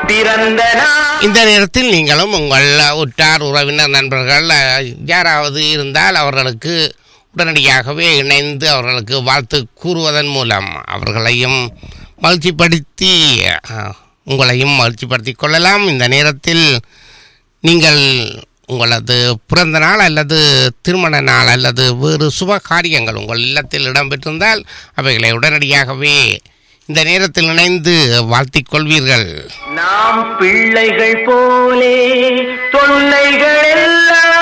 பிறந்த நாள் இந்த நேரத்தில் நீங்களும் உங்கள் உற்றார் உறவினர் நண்பர்கள் அஹ், யாராவது இருந்தால் அவர்களுக்கு உடனடியாகவே இணைந்து அவர்களுக்கு வாழ்த்து கூறுவதன் மூலம் அவர்களையும் மகிழ்ச்சிப்படுத்தி அஹ், உங்களையும் மகிழ்ச்சிப்படுத்திக் கொள்ளலாம் இந்த நேரத்தில் நீங்கள் உங்களது பிறந்த நாள் அல்லது திருமண நாள் அல்லது வேறு சுப காரியங்கள் உங்கள் இல்லத்தில் இடம்பெற்றிருந்தால் அவைகளை உடனடியாகவே இந்த நேரத்தில் இணைந்து வாழ்த்திக் கொள்வீர்கள் நாம் பிள்ளைகள் போலே தொல்லைகள் எல்லாம்